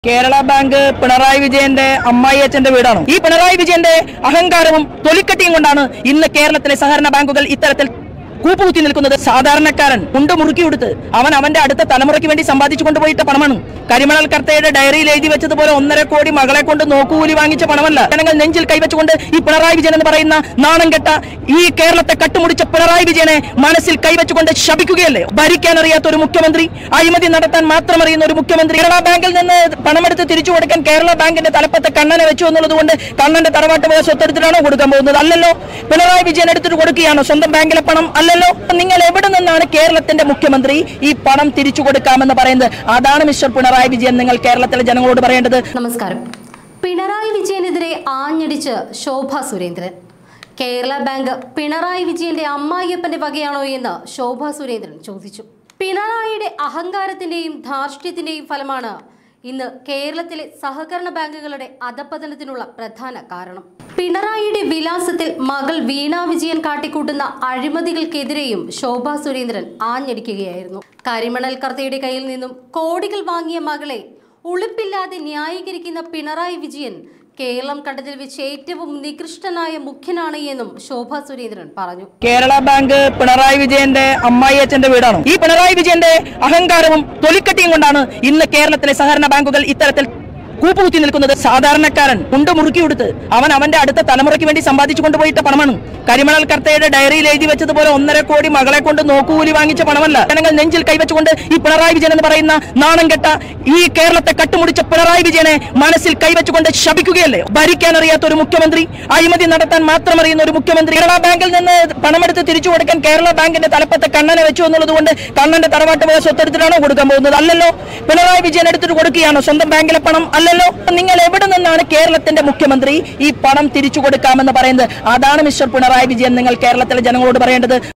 Kerala bank Pinarayi വിജയന്റെ അമ്മായി അച്ഛന്റെ വീടാണ് ഈ പിണറായി വിജയന്റെ അഹങ്കാരവും തൊലിക്കട്ടിയും കൊണ്ടാണ് ഇന്ന് കേരളത്തിലെ സഹകരണ ബാങ്കുകൾ ഇത്തരത്തിൽ കൂപ്പുകുത്തി നിൽക്കുന്നത് സാധാരണക്കാരൻ മുണ്ട് മുറുക്കി കൊടുത്ത് അവൻ അവന്റെ അടുത്ത തലമുറയ്ക്ക് വേണ്ടി സമ്പാദിച്ചു കൊണ്ടുപോയിട്ട പണമാണ് കരിമണൽ കർത്തയുടെ ഡയറിയിൽ എഴുതി വെച്ചതുപോലെ ഒന്നര കോടി മകളെ കൊണ്ട് നോക്കുകൂലി വാങ്ങിച്ച പണമല്ല ജനങ്ങൾ നെഞ്ചിൽ കൈവച്ചുകൊണ്ട് ഈ പിണറായി വിജയൻ എന്ന് പറയുന്ന നാണം കെട്ട ഈ കേരളത്തെ കട്ടുമുടിച്ച പിണറായി വിജയനെ മനസ്സിൽ കൈവച്ചുകൊണ്ട് ശപിക്കുകയല്ലേ ഭരിക്കാൻ അറിയാത്ത ഒരു മുഖ്യമന്ത്രി അഴിമതി നടത്താൻ മാത്രം അറിയുന്ന ഒരു മുഖ്യമന്ത്രി കേരള ബാങ്കിൽ നിന്ന് പണമെടുത്ത് തിരിച്ചു കൊടുക്കാൻ കേരള ബാങ്കിന്റെ തലപ്പത്ത് കണ്ണനെ വെച്ചു എന്നുള്ളത് കൊണ്ട് കണ്ണന്റെ തറവാട്ട് പോലെ സ്വത്തെടുത്തിട്ടാണോ കൊടുക്കാൻ പോകുന്നത് അല്ലല്ലോ പിണറായി വിജയൻ എടുത്തിട്ട് കൊടുക്കുകയാണോ സ്വന്തം ബാങ്കിലെ പണം അല്ലല്ലോ നിങ്ങൾ എവിടെ നിന്നാണ് കേരളത്തിന്റെ മുഖ്യമന്ത്രി ഈ പണം തിരിച്ചു കൊടുക്കാമെന്ന് പറയുന്നത് അതാണ് മിസ്റ്റർ പിണറായി വിജയൻ നിങ്ങൾ കേരളത്തിലെ ജനങ്ങളോട് പറയേണ്ടത് നമസ്കാരം പിണറായി വിജയനെതിരെ ആഞ്ഞടിച്ച് ശോഭ സുരേന്ദ്രൻ കേരള ബാങ്ക് പിണറായി വിജയന്റെ അമ്മായിയപ്പന്റെ വകയാണോ എന്ന് ശോഭ സുരേന്ദ്രൻ ചോദിച്ചു പിണറായിയുടെ അഹങ്കാരത്തിന്റെയും ധാർഷ്ട്യത്തിന്റെയും ഫലമാണ് ഇന്ന് കേരളത്തിലെ സഹകരണ ബാങ്കുകളുടെ അധപതനത്തിനുള്ള പ്രധാന കാരണം പിണറായിയുടെ വിലാസത്തിൽ മകൾ വീണ വിജയൻ കാട്ടിക്കൂട്ടുന്ന അഴിമതികൾക്കെതിരെയും ശോഭ സുരേന്ദ്രൻ ആഞ്ഞടിക്കുകയായിരുന്നു കരിമണൽ കർത്തയുടെ കയ്യിൽ നിന്നും കോടികൾ വാങ്ങിയ മകളെ ഉളുപ്പില്ലാതെ ന്യായീകരിക്കുന്ന പിണറായി വിജയൻ കേരളം കണ്ടതിൽ വെച്ച് ഏറ്റവും നികൃഷ്ടനായ മുഖ്യനാണ് എന്നും ശോഭ സുരേന്ദ്രൻ പറഞ്ഞു കേരള ബാങ്ക് പിണറായി വിജയന്റെ അമ്മായി അച്ഛന്റെ വീടാണ് ഈ പിണറായി വിജയന്റെ അഹങ്കാരവും തൊലിക്കട്ടിയും കൊണ്ടാണ് ഇന്ന് കേരളത്തിലെ സഹകരണ ബാങ്കുകൾ ഇത്തരത്തിൽ കൂപ്പുകുത്തി നിൽക്കുന്നത് സാധാരണക്കാരൻ മുണ്ട് മുറുക്കി കൊടുത്ത് അവൻ അവന്റെ അടുത്ത തലമുറയ്ക്ക് വേണ്ടി സമ്പാദിച്ചു കൊണ്ടുപോയിട്ട പണമാണ് കരിമണൽ കർത്തയുടെ ഡയറിയിൽ എഴുതി വെച്ചതുപോലെ ഒന്നര കോടി മകളെ കൊണ്ട് നോക്കുകൂലി വാങ്ങിച്ച പണമല്ല ജനങ്ങൾ നെഞ്ചിൽ കൈവച്ചുകൊണ്ട് ഈ പിണറായി വിജയൻ എന്ന് പറയുന്ന നാണം കെട്ട ഈ കേരളത്തെ കട്ടുമുടിച്ച പിണറായി വിജയനെ മനസ്സിൽ കൈവച്ചുകൊണ്ട് ശപിക്കുകയല്ലേ ഭരിക്കാൻ അറിയാത്ത ഒരു മുഖ്യമന്ത്രി അഴിമതി നടത്താൻ മാത്രം അറിയുന്ന ഒരു മുഖ്യമന്ത്രി കേരള ബാങ്കിൽ നിന്ന് പണമെടുത്ത് തിരിച്ചു കൊടുക്കാൻ കേരള ബാങ്കിന്റെ തലപ്പത്ത് കണ്ണനെ വെച്ചു എന്നുള്ളത് കൊണ്ട് കണ്ണന്റെ തറവാട്ട് പോലെ സ്വത്തെടുത്തിട്ടാണോ കൊടുക്കാൻ പോകുന്നത് അല്ലല്ലോ പിണറായി വിജയൻ എടുത്തിട്ട് കൊടുക്കുകയാണോ സ്വന്തം ബാങ്കിലെ പണം അല്ലല്ലോ നിങ്ങൾ എവിടെ നിന്നാണ് കേരളത്തിന്റെ മുഖ്യമന്ത്രി ഈ പണം തിരിച്ചു കൊടുക്കാമെന്ന് പറയുന്നത് അതാണ് മിസ്റ്റർ പിണറായി വിജയൻ നിങ്ങൾ കേരളത്തിലെ ജനങ്ങളോട് പറയേണ്ടത്